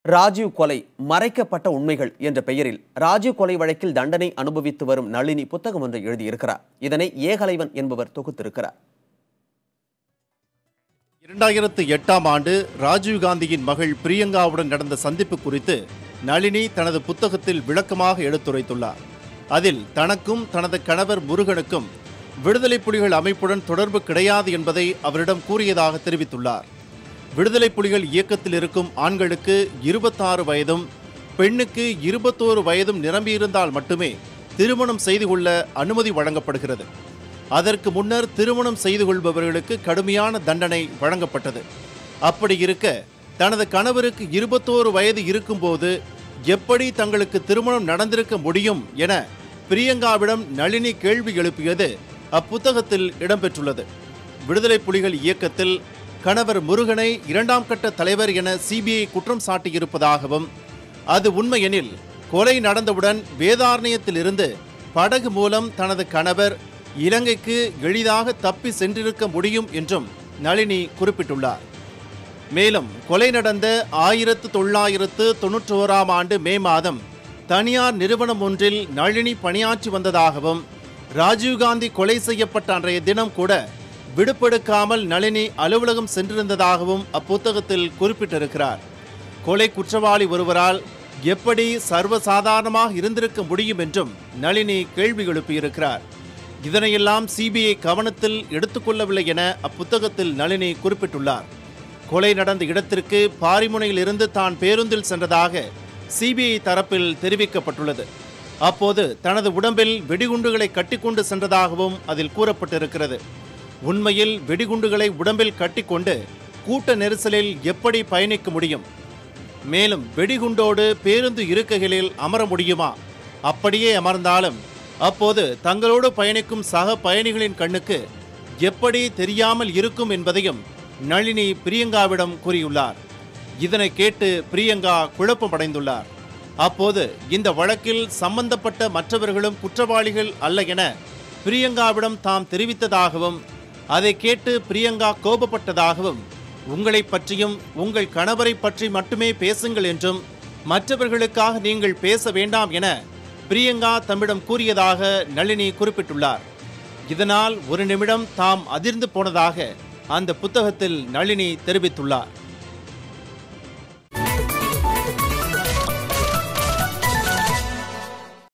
ராஜீவ் கொலை மறைக்கப்பட்ட உண்மைகள் என்ற பெயரில் ராஜீவ் கொலை வழக்கில் தண்டனை அனுபவித்து வரும் நளினி புத்தகம் ஒன்றை எழுதியிருக்கிறார் இதனை ஏகலைவன் என்பவர் தொகுத்திருக்கிறார் இரண்டாயிரத்து எட்டாம் ஆண்டு ராஜீவ்காந்தியின் மகள் பிரியங்காவுடன் நடந்த சந்திப்பு குறித்து நளினி தனது புத்தகத்தில் விளக்கமாக எடுத்துரைத்துள்ளார் அதில் தனக்கும் தனது கணவர் முருகனுக்கும் விடுதலை புலிகள் அமைப்புடன் தொடர்பு கிடையாது என்பதை அவரிடம் கூறியதாக தெரிவித்துள்ளார் விடுதலை புலிகள் இயக்கத்தில் இருக்கும் ஆண்களுக்கு இருபத்தாறு வயதும் பெண்ணுக்கு இருபத்தோரு வயதும் நிரம்பியிருந்தால் மட்டுமே திருமணம் செய்து கொள்ள அனுமதி வழங்கப்படுகிறது அதற்கு முன்னர் திருமணம் செய்து கொள்பவர்களுக்கு கடுமையான தண்டனை வழங்கப்பட்டது அப்படி இருக்க தனது கணவருக்கு இருபத்தோரு வயது இருக்கும்போது எப்படி தங்களுக்கு திருமணம் நடந்திருக்க முடியும் என பிரியங்காவிடம் நளினி கேள்வி எழுப்பியது அப்புத்தகத்தில் இடம்பெற்றுள்ளது விடுதலை புலிகள் இயக்கத்தில் கணவர் முருகனை இரண்டாம் கட்ட தலைவர் என சிபிஐ குற்றம் சாட்டியிருப்பதாகவும் அது உண்மையெனில் கொலை நடந்தவுடன் வேதாரண்யத்திலிருந்து படகு மூலம் தனது கணவர் இலங்கைக்கு எளிதாக தப்பி சென்றிருக்க முடியும் என்றும் நளினி குறிப்பிட்டுள்ளார் மேலும் கொலை நடந்த ஆயிரத்து தொள்ளாயிரத்து தொன்னூற்றி ஓராம் ஆண்டு மே மாதம் தனியார் நிறுவனம் ஒன்றில் நளினி பணியாற்றி வந்ததாகவும் ராஜீவ்காந்தி கொலை செய்யப்பட்ட அன்றைய தினம் கூட விடுப்பெடுக்காமல் நளினி அலுவலகம் சென்றிருந்ததாகவும் அப்புத்தகத்தில் குறிப்பிட்டிருக்கிறார் கொலை குற்றவாளி ஒருவரால் எப்படி சர்வசாதாரணமாக இருந்திருக்க முடியும் என்றும் நளினி கேள்வி எழுப்பியிருக்கிறார் இதனையெல்லாம் சிபிஐ கவனத்தில் எடுத்துக்கொள்ளவில்லை என அப்புத்தகத்தில் நளினி குறிப்பிட்டுள்ளார் கொலை நடந்த இடத்திற்கு பாரிமுனையில் இருந்து தான் பேருந்தில் சென்றதாக சிபிஐ தரப்பில் தெரிவிக்கப்பட்டுள்ளது அப்போது தனது உடம்பில் வெடிகுண்டுகளை கட்டிக்கொண்டு சென்றதாகவும் அதில் கூறப்பட்டிருக்கிறது உண்மையில் வெடிகுண்டுகளை உடம்பில் கட்டிக்கொண்டு கூட்ட நெரிசலில் எப்படி பயணிக்க முடியும் மேலும் வெடிகுண்டோடு பேருந்து இருக்கைகளில் அமர முடியுமா அப்படியே அமர்ந்தாலும் அப்போது தங்களோடு பயணிக்கும் சக பயணிகளின் கண்ணுக்கு எப்படி தெரியாமல் இருக்கும் என்பதையும் நளினி பிரியங்காவிடம் கூறியுள்ளார் இதனை கேட்டு பிரியங்கா குழப்பமடைந்துள்ளார் அப்போது இந்த வழக்கில் சம்பந்தப்பட்ட மற்றவர்களும் குற்றவாளிகள் அல்ல என பிரியங்காவிடம் தாம் தெரிவித்ததாகவும் அதை கேட்டு பிரியங்கா கோபப்பட்டதாகவும் உங்களை பற்றியும் உங்கள் கணவரை பற்றி மட்டுமே பேசுங்கள் என்றும் மற்றவர்களுக்காக நீங்கள் பேச வேண்டாம் என பிரியங்கா தம்மிடம் கூறியதாக நளினி குறிப்பிட்டுள்ளார் இதனால் ஒரு நிமிடம் தாம் அதிர்ந்து போனதாக அந்த புத்தகத்தில் நளினி தெரிவித்துள்ளார்